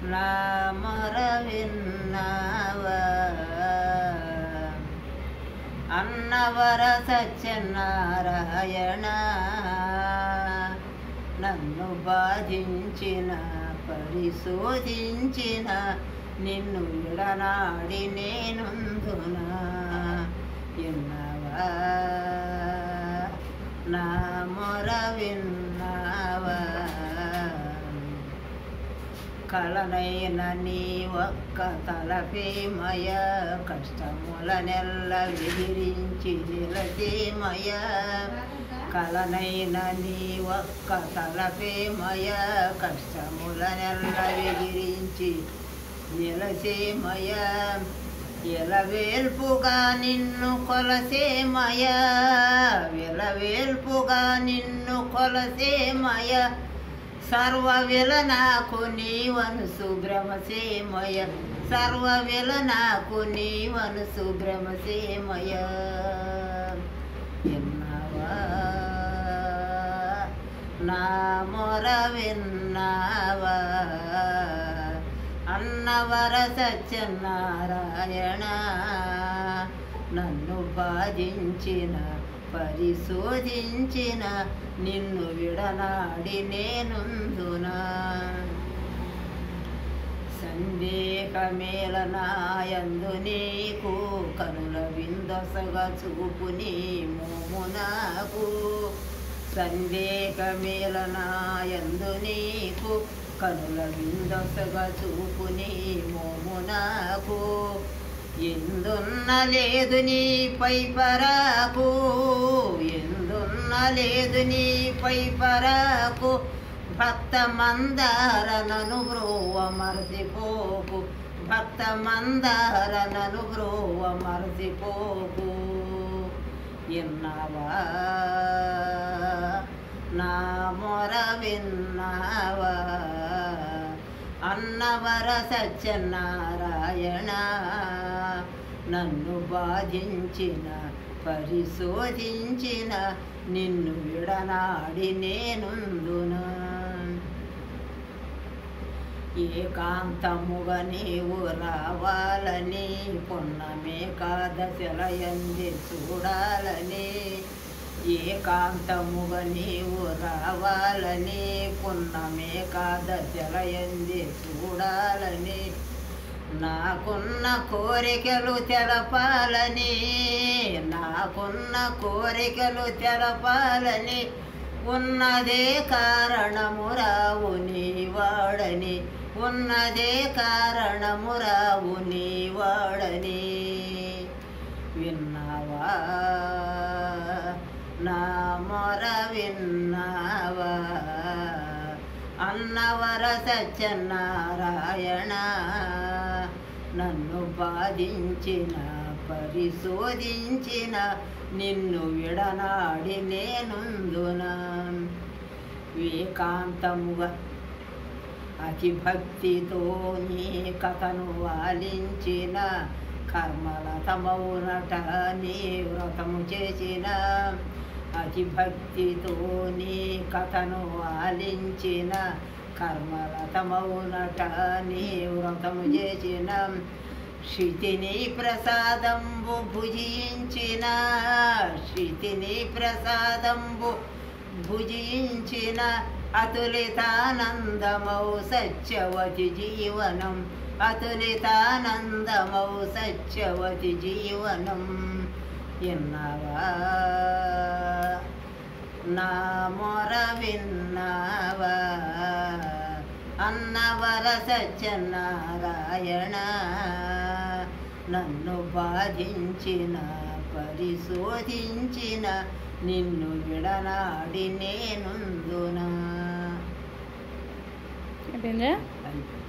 నా మొర విన్నావా అన్నవర సత్యనారాయణ నన్ను బాధించిన పరిశోధించిన నిన్ను విడనాడి నేనుందునా ఎన్నవా నా మొర విన్నావా కలనైన నీ ఒక్క తలపేమయ కష్టముల నెల్ల విదిరించి నిలచేమయ కలనైన నీ ఒక్క తలపేమయ కష్టముల నెల్ల విదిరించి నిలచేమయ ఎలవేల్పుగా నిన్ను కొలసేమయ వెలవేల్పుగా నిన్ను కొలసేమయ సర్వవిల నాకు నీవను సుబ్రహ్మసేమయ సర్వవిల నాకు నీవను సుబ్రహ్మసేమయ ఎన్నవా నా మొర విన్నావా అన్నవర సత్యనారాయణ నన్ను బాధించిన పరిశోధించిన నిన్ను విడనాడి నేనుందునా సందేహమేలనాయందు నీకు కనుల విందసగా చూపు నీ మోము నాకు సందేహమేలనాయందు నీకు కనుల విందసగా చూపు నీ మోము నాకు ఎందున్న లేదు నీపై పరాకు ఎందున్న లేదు నీపై పరాకు భక్త మందార నను బ్రోవ మరసిపోకు భక్త మందార నను బ్రోవ మరసిపోకు ఎన్నావా నా మొర విన్నావా అన్నవర సత్యనారాయణ నన్ను బాధించిన పరిశోధించిన నిన్ను విడనాడి నేనుందునా ఏకాంతముగా నీవు రావాలని పున్నమే కాదశలయంది చూడాలని ఏకాంతముగా నీవు రావాలని పున్నమే కాదశలయంది చూడాలని నాకున్న కోరికలు తెలపాలని నాకున్న కోరికలు తెలపాలని ఉన్నదే కారణము రావు నీవాడని ఉన్నదే కారణము రావు నీవాడని విన్నావా నా మొర విన్నావా అన్నవర సత్యనారాయణ నన్ను బాధించిన పరిశోధించిన నిన్ను విడనాడి నేనుందునా ఏకాంతముగా అతి భక్తితో నీ కథను వాలించిన కర్మల తమౌనట నీ వ్రతము చేసిన అతి భక్తితో నీ కథను ఆలించిన కర్మలతమౌనట నీ వ్రతము చేసిన శృతిని ప్రసాదంబు భుజించిన శృతిని ప్రసాదంబు భుజించిన అతులితానందమౌ సత్యవతి జీవనం అతులితానందమౌ సత్యవతి జీవనం ఎన్నవా నా మొర విన్నావా అన్నవర సత్యనారాయణ నన్ను బాధించిన పరిశోధించిన నిన్ను విడనాడి నేనుందునా అయిపోయిందా అయిపోయింది